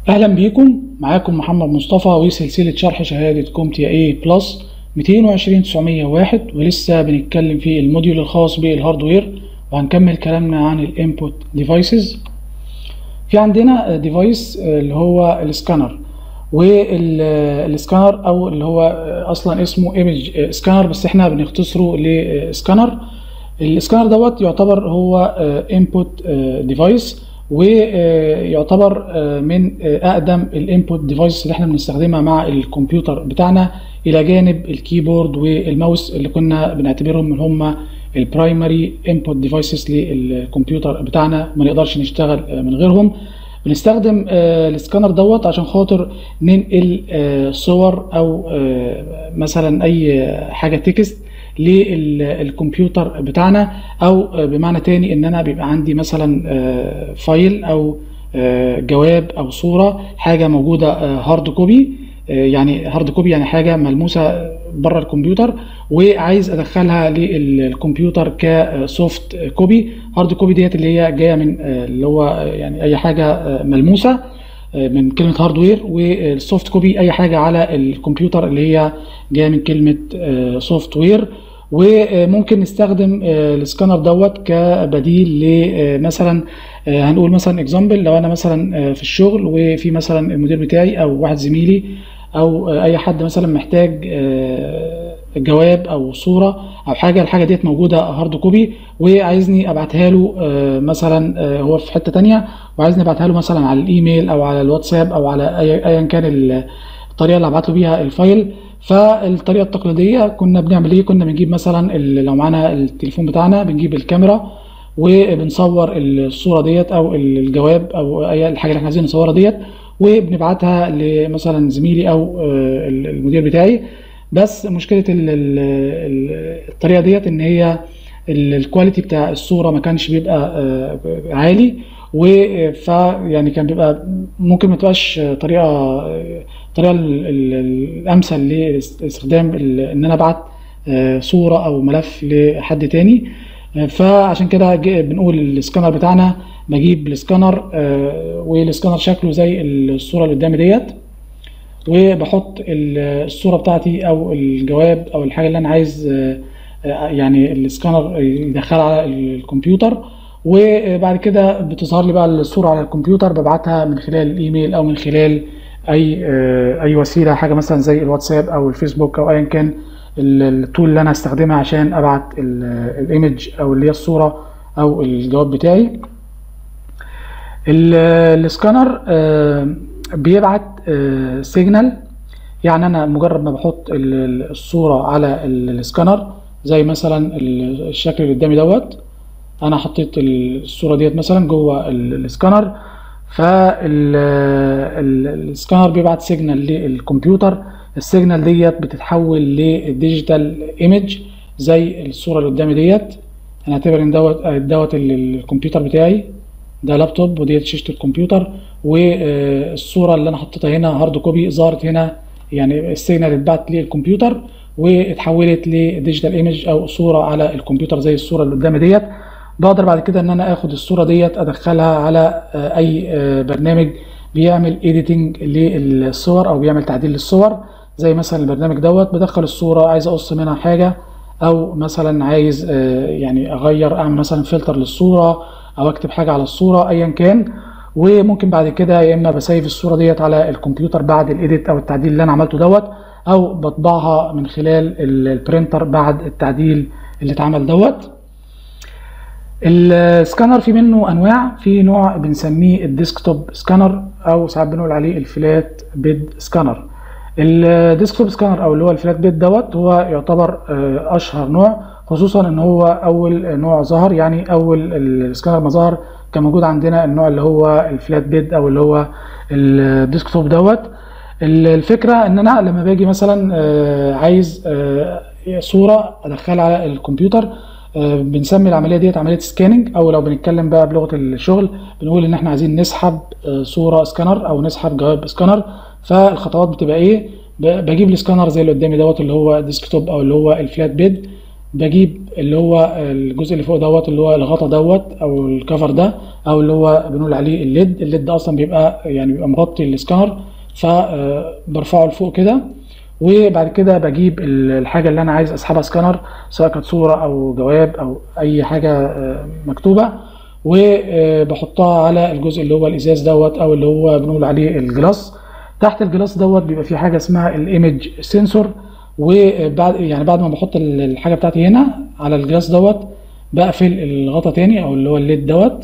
اهلا بيكم معاكم محمد مصطفى وسلسله شرح شهاده كومتيا اي بلس 220 901 ولسه بنتكلم في الموديول الخاص بالهاردوير وهنكمل كلامنا عن الانبوت ديفايسز في عندنا ديفايس اللي هو السكانر والسكانر او اللي هو اصلا اسمه ايمج سكانر بس احنا بنختصره لسكانر السكانر دوت يعتبر هو انبوت ديفايس ويعتبر من اقدم الانبوت ديفايس اللي احنا بنستخدمها مع الكمبيوتر بتاعنا الى جانب الكيبورد والماوس اللي كنا بنعتبرهم ان هم البرايمري انبوت ديفايسز للكمبيوتر بتاعنا ما نقدرش نشتغل من غيرهم بنستخدم السكانر دوت عشان خاطر ننقل صور او مثلا اي حاجه تكست للكمبيوتر بتاعنا او بمعنى تاني ان انا بيبقى عندي مثلا فايل او جواب او صوره حاجه موجوده هارد كوبي يعني هارد كوبي يعني حاجه ملموسه بره الكمبيوتر وعايز ادخلها للكمبيوتر كسوفت كوبي هارد كوبي ديت اللي هي جايه من اللي هو يعني اي حاجه ملموسه من كلمه هاردوير والسوفت كوبي اي حاجه على الكمبيوتر اللي هي جايه من كلمه سوفت وير وممكن نستخدم السكانر دوت كبديل لمثلا هنقول مثلا اكزامبل لو انا مثلا في الشغل وفي مثلا المدير بتاعي او واحد زميلي او اي حد مثلا محتاج جواب او صوره او حاجه الحاجه ديت موجوده هارد كوبي وعايزني ابعتها له مثلا هو في حته تانية وعايزني ابعتها له مثلا على الايميل او على الواتساب او على ايا كان الطريقه اللي ابعت له بيها الفايل فالطريقه التقليديه كنا بنعمل ايه كنا بنجيب مثلا لو معانا التليفون بتاعنا بنجيب الكاميرا وبنصور الصوره ديت او الجواب او اي الحاجه اللي احنا عايزين نصورها ديت وبنبعتها لمثلا زميلي او المدير بتاعي بس مشكله الطريقه ديت ان هي الكواليتي بتاع الصوره ما كانش بيبقى عالي و يعني كان بيبقى ممكن ما تبقاش طريقه الطريقه الامثل لاستخدام ان انا ابعت صوره او ملف لحد تاني فعشان كده بنقول السكانر بتاعنا بجيب السكانر والسكانر شكله زي الصوره اللي قدامي ديت وبحط الصوره بتاعتي او الجواب او الحاجه اللي انا عايز يعني السكانر يدخلها على الكمبيوتر وبعد كده بتظهر لي بقى الصوره على الكمبيوتر ببعتها من خلال الايميل او من خلال اي اي وسيله حاجه مثلا زي الواتساب او الفيسبوك او ايا كان التول اللي انا هستخدمها عشان ابعت الايمج او اللي هي الصوره او الجواب بتاعي السكانر بيبعت سيجنال يعني انا مجرد ما بحط الصوره على السكانر زي مثلا الشكل اللي قدامي دوت انا حطيت الصوره ديت مثلا جوه السكانر فالسكانر بيبعت سيجنال للكمبيوتر السيجنال ديت بتتحول لديجيتال ايمج زي الصوره اللي قدامي ديت هنعتبر ان دوت دوت الكمبيوتر بتاعي ده لابتوب وديت شاشه الكمبيوتر والصوره اللي انا حطيتها هنا هارد كوبي ظهرت هنا يعني السيجنال اتبعت للكمبيوتر واتحولت لديجيتال ايمج او صوره على الكمبيوتر زي الصوره اللي قدامي ديت بقدر بعد كده ان انا اخد الصوره ديت ادخلها على اي برنامج بيعمل ايديتنج للصور او بيعمل تعديل للصور زي مثلا البرنامج دوت بدخل الصوره عايز اقص منها حاجه او مثلا عايز يعني اغير اعمل مثلا فلتر للصوره او اكتب حاجه على الصوره ايا كان وممكن بعد كده يا اما بسيف الصوره ديت على الكمبيوتر بعد الايديت او التعديل اللي انا عملته دوت او بطبعها من خلال البرينتر بعد التعديل اللي اتعمل دوت السكانر في منه انواع في نوع بنسميه الديسكتوب سكانر او ساعات بنقول عليه الفلات بيد سكانر الديسكتوب سكانر او اللي هو الفلات بيد دوت هو يعتبر اشهر نوع خصوصا ان هو اول نوع ظهر يعني اول السكانر ما ظهر كان موجود عندنا النوع اللي هو الفلات بيد او اللي هو الديسكتوب دوت الفكره ان انا لما باجي مثلا عايز صوره ادخلها على الكمبيوتر بنسمي العمليه ديت عمليه سكاننج او لو بنتكلم بقى بلغه الشغل بنقول ان احنا عايزين نسحب صوره سكانر او نسحب جواب سكانر فالخطوات بتبقى ايه بجيب السكانر زي اللي قدامي دوت اللي هو ديسكتوب او اللي هو الفلات بيد بجيب اللي هو الجزء اللي فوق دوت اللي هو الغطا دوت او الكفر ده او اللي هو بنقول عليه الليد الليد ده اصلا بيبقى يعني بيبقى مغطي السكانر فبرفعه لفوق كده وبعد كده بجيب الحاجة اللي أنا عايز أسحبها سكانر سواء كانت صورة أو جواب أو أي حاجة مكتوبة وبحطها على الجزء اللي هو الإزاز دوت أو اللي هو بنقول عليه الجلاس تحت الجلاس دوت بيبقى في حاجة اسمها الإيمج سنسور وبعد يعني بعد ما بحط الحاجة بتاعتي هنا على الجلاس دوت بقفل الغطا تاني أو اللي هو الليد دوت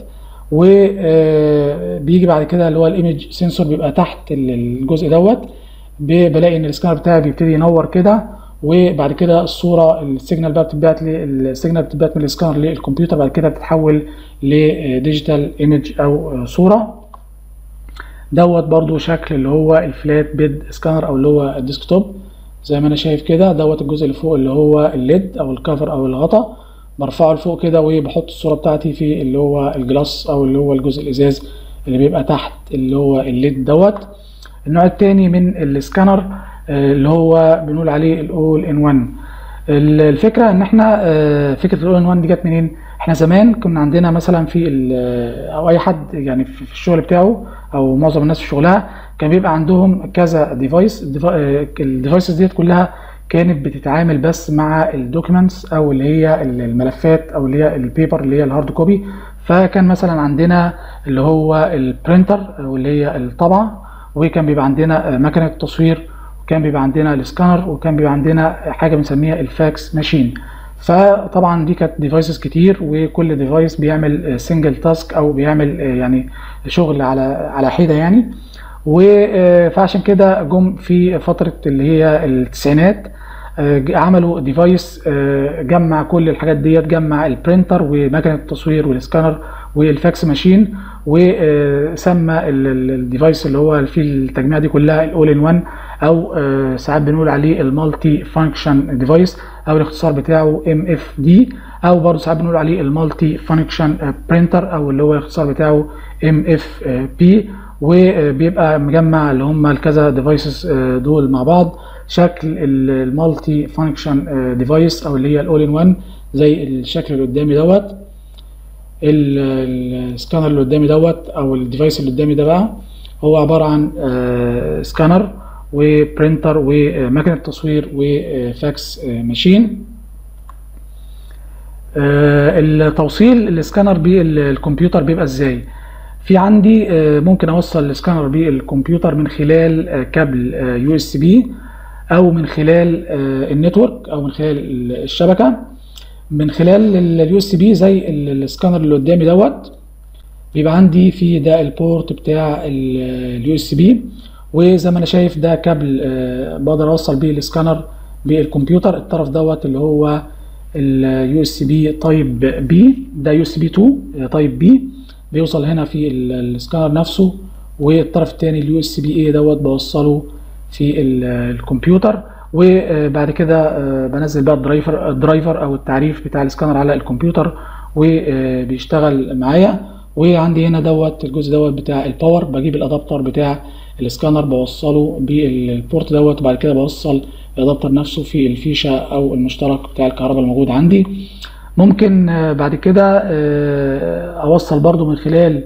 وبيجي بعد كده اللي هو الايمج سنسور بيبقى تحت الجزء دوت بلاقي ان السكانر بتاعي بيبتدي ينور كده وبعد كده الصوره السيجنال بقى بتتبعت لي السيجنال بتتبعت من السكانر للكمبيوتر بعد كده بتتحول لديجيتال ايمج او صوره دوت برضو شكل اللي هو الفلات بيد سكانر او اللي هو الديسكتوب زي ما انا شايف كده دوت الجزء اللي فوق اللي هو الليد او الكفر او الغطا برفعه لفوق كده وبحط الصوره بتاعتي في اللي هو الجلاس او اللي هو الجزء الازاز اللي بيبقى تحت اللي هو الليد دوت النوع الثاني من السكانر اللي هو بنقول عليه الاول ان 1 الفكره ان احنا فكره الاول ان 1 دي جت منين احنا زمان كنا عندنا مثلا في او اي حد يعني في الشغل بتاعه او معظم الناس في شغلها كان بيبقى عندهم كذا ديفايس الديفايسز ديت كلها كانت بتتعامل بس مع الدوكيومنتس او اللي هي الملفات او اللي هي البيبر اللي هي الهارد كوبي فكان مثلا عندنا اللي هو البرينتر او اللي هي الطبعه وكان بيبقى عندنا مكنه تصوير وكان بيبقى عندنا السكانر وكان بيبقى عندنا حاجه بنسميها الفاكس ماشين فطبعا دي كانت ديفايسز كتير وكل ديفايس بيعمل سنجل تاسك او بيعمل يعني شغل على على حده يعني فعشان كده جم في فتره اللي هي التسعينات عملوا ديفايس جمع كل الحاجات ديت جمع البرينتر ومكنه التصوير والسكانر والفاكس ماشين وسمى الديفايس اللي هو فيه التجميع دي كلها الاول ان 1 او ساعات بنقول عليه المالتي فانكشن ديفايس او الاختصار بتاعه ام اف دي او برضه ساعات بنقول عليه المالتي فانكشن برينتر او اللي هو الاختصار بتاعه ام اف بي وبيبقى مجمع اللي هم الكذا ديفايسز دول مع بعض شكل المالتي فانكشن ديفايس او اللي هي الاول ان 1 زي الشكل اللي قدامي دوت السكانر اللي قدامي دوت او الديفايس اللي قدامي ده بقى هو عباره عن سكانر وبرينتر ومكنه تصوير وفاكس ماشين التوصيل السكانر بالكمبيوتر بيبقى ازاي في عندي ممكن اوصل السكانر بالكمبيوتر من خلال كابل يو اس بي او من خلال النتورك او من خلال الشبكه من خلال اليو اس بي زي السكانر اللي قدامي دوت بيبقى عندي في ده البورت بتاع اليو اس بي وزي ما انا شايف ده كابل بقدر اوصل بيه السكانر بالكمبيوتر الطرف دوت اللي هو اليو اس بي تايب بي ده يو اس بي 2 تايب بي بيوصل هنا في السكانر نفسه والطرف الثاني اليو اس بي اي دوت بوصله في الكمبيوتر وبعد كده بنزل بقى الدرايفر الدرايفر او التعريف بتاع السكانر على الكمبيوتر وبيشتغل معايا وعندي هنا دوت الجزء دوت بتاع الباور بجيب الادابتر بتاع السكانر بوصله بالبورت دوت وبعد كده بوصل الادابتر نفسه في الفيشه او المشترك بتاع الكهرباء الموجود عندي ممكن بعد كده اوصل برضو من خلال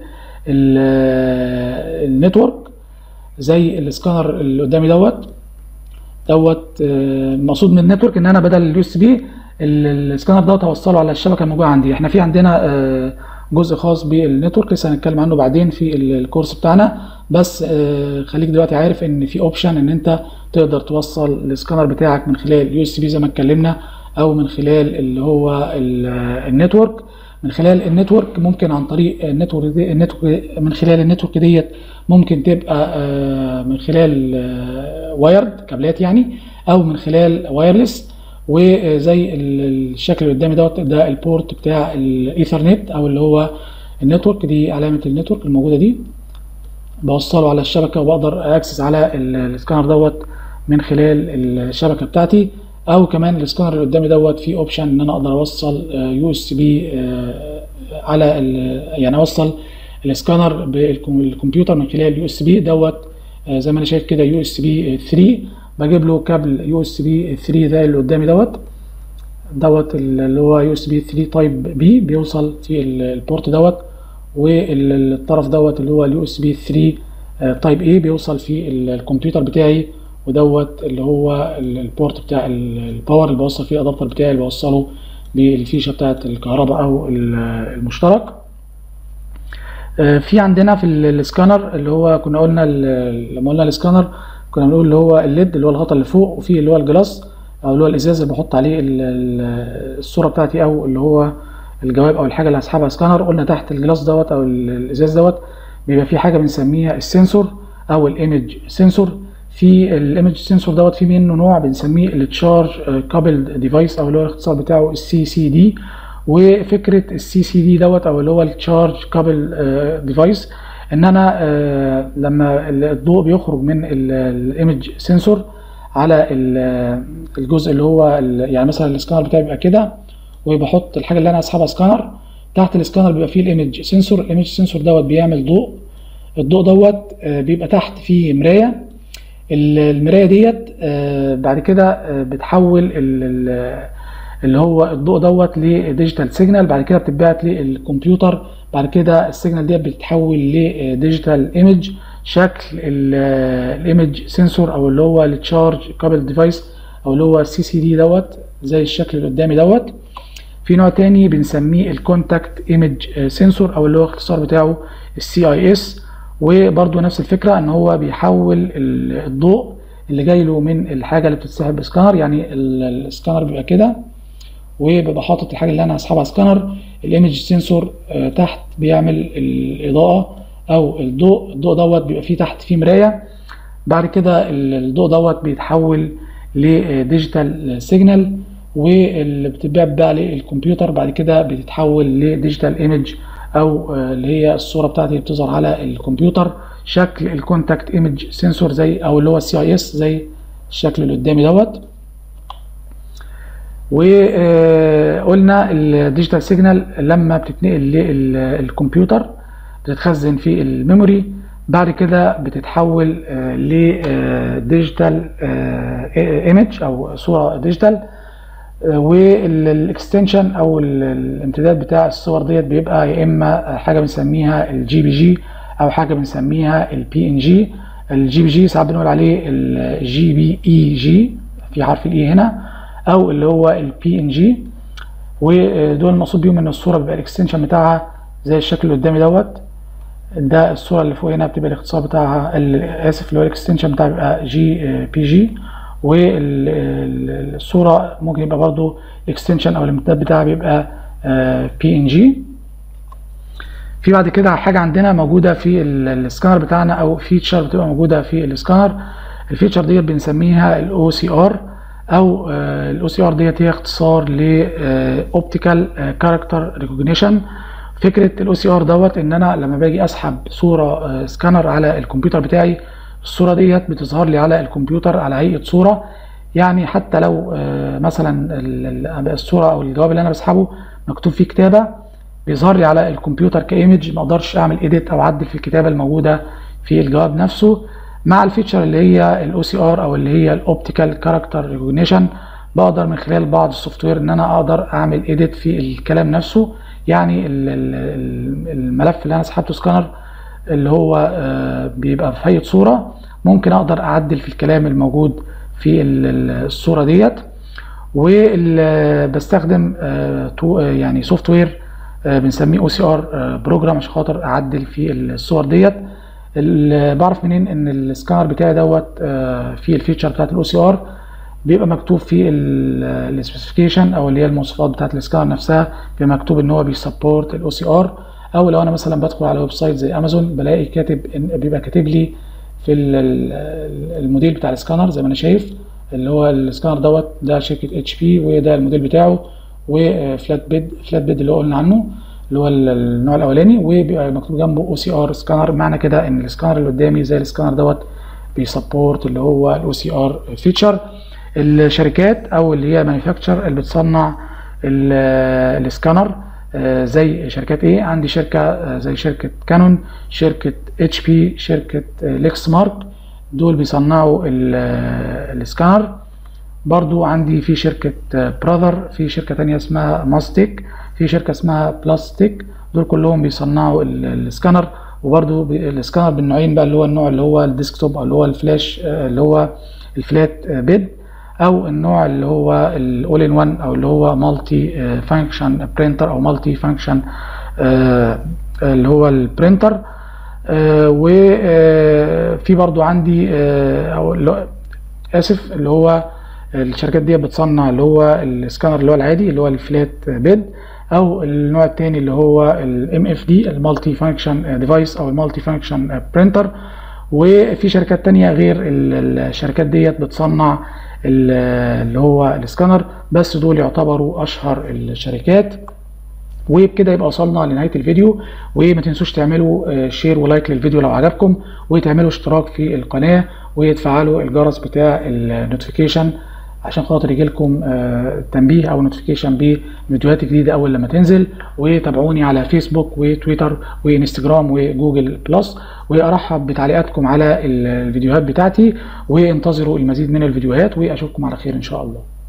النتورك زي السكانر اللي قدامي دوت دوت مقصود من النتورك ان انا بدل اليو اس بي السكانر دوت هوصله على الشبكه الموجوده عندي احنا في عندنا جزء خاص بالنتورك لسه هنتكلم عنه بعدين في الكورس بتاعنا بس خليك دلوقتي عارف ان في اوبشن ان انت تقدر توصل السكانر بتاعك من خلال يو اس بي زي ما اتكلمنا او من خلال اللي هو النتورك من خلال النتورك ممكن عن طريق النتورك دي النتورك من خلال النتورك ديت ممكن تبقى من خلال وايرد كابلات يعني او من خلال وايرلس وزي الشكل اللي قدامي دوت ده البورت بتاع الايثرنت او اللي هو النتورك دي علامه النتورك الموجوده دي بوصله على الشبكه وبقدر اكسس على السكانر دوت من خلال الشبكه بتاعتي او كمان السكانر اللي قدامي دوت فيه اوبشن ان انا اقدر اوصل يو اس بي على يعني اوصل السكانر بالكمبيوتر من خلال يو اس بي دوت زي ما انا شايف كده يو اس بي 3 بجيب له كابل يو اس بي 3 ده اللي قدامي دوت دوت اللي هو يو اس بي 3 تايب بي بيوصل في البورت دوت والطرف دوت اللي هو اليو اس بي 3 تايب اي بيوصل في الكمبيوتر بتاعي ودوت اللي هو البورت بتاع الباور اللي بوصل فيه الادابتر بتاعي اللي بوصله بالفيشه بتاعه الكهرباء او المشترك في عندنا في السكانر اللي هو كنا قلنا لما قلنا السكانر كنا بنقول اللي هو الليد اللي هو الغطاء اللي فوق وفي اللي هو الجلاس او اللي هو الازاز اللي بحط عليه الصوره بتاعتي او اللي هو الجواب او الحاجه اللي هسحبها سكانر قلنا تحت الجلاس دوت او الازاز دوت بيبقى في حاجه بنسميها السنسور او الايمج سنسور في الايمج سنسور دوت في منه نوع بنسميه التشارج كابل ديفايس او اللي هو الاختصار بتاعه السي سي دي وفكره السي سي دي دوت او اللي هو التشارج كابل ديفايس ان انا لما الضوء بيخرج من الايمج سنسور على الجزء اللي هو يعني مثلا السكانر بتاعي بيبقى كده وبحط الحاجه اللي انا هسحبها سكانر تحت السكانر بيبقى فيه الايمج سنسور الايمج سنسور دوت بيعمل ضوء الضوء دوت بيبقى تحت فيه مرايه المرايه ديت بعد كده بتحول اللي هو الضوء دوت لديجيتال سيجنال بعد كده بتتبعت للكمبيوتر بعد كده السيجنال ديت بتتحول لديجيتال ايمج شكل الايمج سنسور او اللي هو التشارج كابل ديفايس او اللي هو السي سي دي دوت زي الشكل اللي قدامي دوت في نوع تاني بنسميه الكونتاكت ايمج سنسور او اللي هو اختصار بتاعه السي اي اس وبرده نفس الفكره ان هو بيحول الضوء اللي جاي له من الحاجه اللي بتتسحب بسكانر يعني السكانر بيبقى كده وببقى حاطط الحاجه اللي انا هسحبها سكانر الايمج سنسور تحت بيعمل الاضاءه او الضوء الضوء دوت بيبقى فيه تحت فيه مرايه بعد كده الضوء دوت بيتحول لديجيتال سيجنال واللي بتتباع بقى للكمبيوتر بعد كده بتتحول لديجيتال ايمج او اللي هي الصوره بتاعتي بتظهر على الكمبيوتر شكل الكونتاكت ايمج سنسور زي او اللي هو السي اي اس زي الشكل اللي قدامي دوت وقلنا الديجيتال سيجنال لما بتتنقل للكمبيوتر بتتخزن في الميموري بعد كده بتتحول لديجيتال ايمج او صوره ديجيتال والاكستنشن او الامتداد بتاع الصور ديت بيبقى يا اما حاجه بنسميها الجي بي جي او حاجه بنسميها البي ان جي الجي بي جي ساعات بنقول عليه الجي بي اي جي في حرف الاي هنا او اللي هو البي ان جي ودول المقصود بيهم ان الصوره بيبقى الاكستنشن بتاعها زي الشكل اللي قدامي دوت ده الصوره اللي فوق هنا بتبقى الاختصار بتاعها اسف اللي هو الاكستنشن بتاعها بيبقى جي بي جي والصوره ممكن يبقى برضو الاكستنشن او الامتداد بتاعها بيبقى بي ان جي في بعد كده حاجه عندنا موجوده في السكانر بتاعنا او فيتشر بتبقى موجوده في السكانر الفيتشر ديت بنسميها الاو سي ار او الاو سي ار ديت هي اختصار ل اوبتيكال كاركتر ريكوجنيشن فكره الاو سي ار دوت ان انا لما باجي اسحب صوره سكانر على الكمبيوتر بتاعي الصوره ديت بتظهر لي على الكمبيوتر على هيئه صوره يعني حتى لو مثلا الصوره او الجواب اللي انا بسحبه مكتوب فيه كتابه بيظهر لي على الكمبيوتر كايمج ما اقدرش اعمل ايديت او اعدل في الكتابه الموجوده في الجواب نفسه مع الفيتشر اللي هي الاو سي ار او اللي هي الاوبتيكال كاركتر ريكوجنيشن بقدر من خلال بعض السوفت وير ان انا اقدر اعمل ايديت في الكلام نفسه يعني الملف اللي انا سحبته سكانر اللي هو بيبقى في هيئه صوره ممكن اقدر اعدل في الكلام الموجود في الصوره ديت وبستخدم يعني سوفت وير بنسميه او سي ار بروجرام عشان خاطر اعدل في الصور ديت بعرف منين ان السكانر بتاعي دوت في الفيتشر بتاعت الاو سي ار بيبقى مكتوب في السبيسيفيكيشن او اللي هي المواصفات بتاعت السكانر نفسها بيبقى مكتوب ان هو بيسبورت الاو سي ار او لو انا مثلا بدخل على ويب سايت زي امازون بلاقي كاتب بيبقى كاتب لي في الموديل بتاع السكانر زي ما انا شايف اللي هو السكانر دوت ده شركه اتش بي وده الموديل بتاعه وفلات بيد فلات بيد اللي هو قلنا عنه اللي هو النوع الاولاني وبيبقى مكتوب جنبه او سي ار سكانر معنى كده ان السكانر اللي قدامي زي السكانر دوت بيسبورت اللي هو الاو سي ار فيتشر الشركات او اللي هي مانيفاكتشر اللي بتصنع السكانر زي شركات ايه عندي شركه زي شركه كانون شركه اتش بي شركه ليكس مارك دول بيصنعوا السكانر برضو عندي في شركة براذر في شركة تانية اسمها ماستيك في شركة اسمها بلاستيك دول كلهم بيصنعوا ال- السكانر وبرضو بي- السكانر بالنوعين بقى اللي هو النوع اللي هو الديسكتوب او اللي هو الفلاش آه، اللي هو الفلات بيد او النوع اللي هو الاول ان وان او اللي هو مالتي فانكشن برينتر او مالتي فانكشن اللي هو البرينتر وفي برضو عندي آه، او اللي هو- اسف اللي هو الشركات دي بتصنع اللي هو السكانر اللي هو العادي اللي هو الفلات بيد او النوع الثاني اللي هو الام اف دي المالتي فانكشن ديفايس او المالتي فانكشن برينتر وفي شركات تانية غير ال- الشركات ديت بتصنع ال- اللي هو السكانر بس دول يعتبروا اشهر الشركات وبكده يبقى وصلنا لنهايه الفيديو وما تنسوش تعملوا آه، شير ولايك للفيديو لو عجبكم وتعملوا اشتراك في القناه وتفعلوا الجرس بتاع النوتيفيكيشن عشان خاطر يجيلكم آه، تنبيه او نوتيفيكيشن بفيديوهات جديده اول لما تنزل وتابعوني على فيسبوك وتويتر وانستجرام وجوجل بلس وارحب بتعليقاتكم على ال- الفيديوهات بتاعتي وانتظروا المزيد من الفيديوهات واشوفكم على خير ان شاء الله